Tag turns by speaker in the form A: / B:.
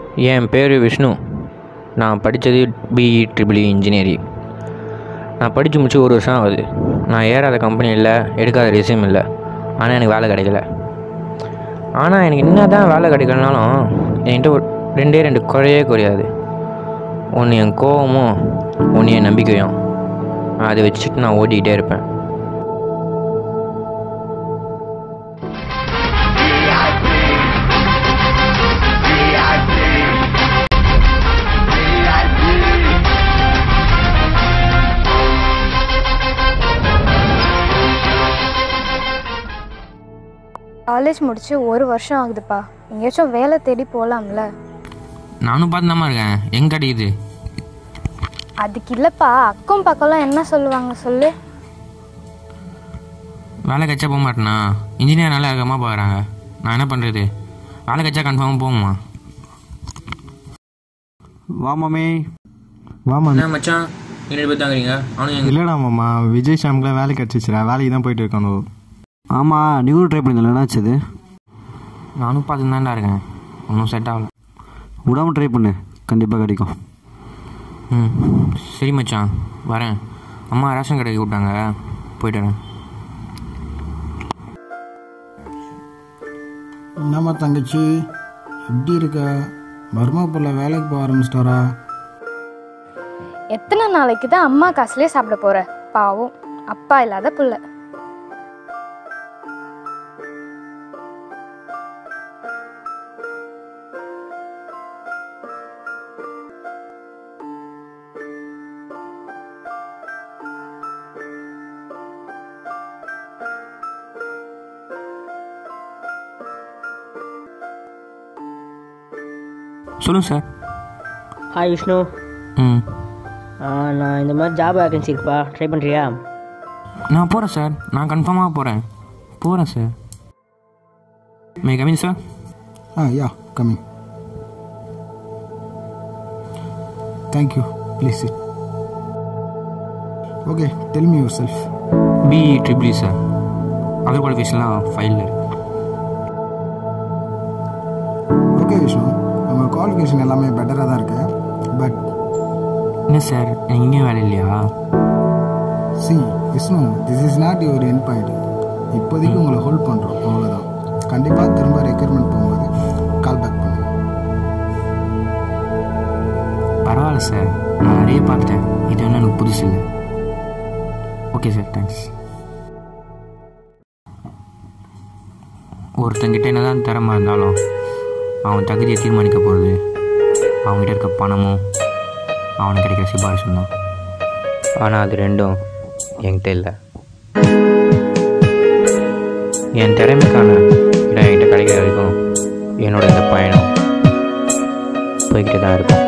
A: என் பேர் விஷ்ணு நான் படித்தது பிஇ ட்ரிபிள் இன்ஜினியரிங் நான் படித்து முடிச்சு ஒரு வருஷம் ஆகுது நான் ஏறாத கம்பெனி இல்லை எடுக்காத ரெசியூம் இல்லை ஆனால் எனக்கு வேலை கிடைக்கல ஆனால் எனக்கு என்ன தான் வேலை கிடைக்கலனாலும் என்கிட்ட ஒரு ரெண்டே ரெண்டு குறையே குறையாது ஒன்று என் கோவமும் ஒன்று என் நம்பிக்கையும் அதை வச்சுட்டு நான் ஓடிக்கிட்டே இருப்பேன்
B: காலேஜ் முடிச்சு ஒரு வருஷம் ஆகுதுப்பா எங்கேயாச்சும் வேலை தேடி போகலாம்ல
A: நானும் பார்த்து தான் இருக்கேன் எங்கே கிடைக்குது
B: அதுக்கு இல்லைப்பா அக்கம் பக்கம்லாம் என்ன சொல்லுவாங்க சொல்லு
A: வேலை கச்சா போக மாட்டேனா இன்ஜினியர் நல்லா வேகமாக பார்க்குறாங்க நான் என்ன பண்ணுறது வேலை கச்சா கன்ஃபார்மாக போகுமா
C: வா மாமே வா மாமே
A: என்ன மச்சான் ரெண்டு பேர் தாங்கிறீங்க அவனும் எங்க
C: இல்லைடா மாமா விஜய் ஷாம்க்குலாம் வேலை கிடச்சிச்சுடா வேலைக்கு தான் போயிட்டு இருக்கானோ
D: ஆமாம் நீ கூட ட்ரை பண்ணியிருந்தல என்னாச்சு அது
A: நானும் பார்த்து தான்டா இருக்கேன் ஒன்றும் செட் ஆகல
D: விடாமல் ட்ரை பண்ணு கண்டிப்பாக கிடைக்கும்
A: ம் சரி மச்சான் வரேன் அம்மா ரேஷன் கடைக்கு விட்டாங்க போயிட்டு வரேன்
E: என்னம்மா தங்கச்சி எப்படி இருக்க மர்மா புள்ள வேலைக்கு போக ஆரம்பிச்சிட்டாரா
B: எத்தனை நாளைக்கு தான் அம்மா காசுலேயே சாப்பிட போற பாவம் அப்பா இல்லாத புள்ள
A: சொல்லுங்கள் சார்
F: ஹாய் விஷ்ணு
A: ம்
F: ஆ, நான் இந்த மாதிரி ஜாப் வேகன்சி இருக்குப்பா ட்ரை பண்ணுறியா
A: நான் போகிறேன் சார் நான் கன்ஃபார்மாக போகிறேன் போகிறேன் sir may come in sir
E: ah yeah coming thank you please it okay tell me yourself
A: BE triple E sir other குவாலிஃபிகேஷன்லாம் ஃபைலில் இருக்கு
E: ஓகே விஷ்ணு உங்கள் குவாலிஃபிகேஷன் எல்லாமே பெட்டராக தான் இருக்கு பட்
A: என்ன சார் எனக்கு இங்கேயும் வேலை இல்லையா
E: see Vishnu this is not your என் பாயிண்ட் இப்போதைக்கு உங்களை ஹோல்ட் பண்ணுறோம் அவ்வளோதான் கண்டிப்பாக திரும்ப ரெக்யர்மெண்ட் போகும்போது கால் பேக் பண்ணுங்க
A: பரவாயில்ல சார் நான் நிறைய பார்த்துட்டேன் இது ஒன்றும் எனக்கு புதுசு இல்லை ஓகே சார் தேங்க்ஸ் ஒருத்தங்கிட்ட என்ன தான் திறமை இருந்தாலும் அவன் தகுதியை தீர்மானிக்க போகிறது அவங்ககிட்ட இருக்க பணமும் அவனுக்கு கிடைக்கிற சிபாரிசும் தான் ஆனால் அது ரெண்டும் என்கிட்ட இல்லை என் திறமைக்கான இடம் என்கிட்ட கிடைக்கிற வரைக்கும் என்னோட இந்த பயணம் போய்கிட்டு தான் இருக்கும்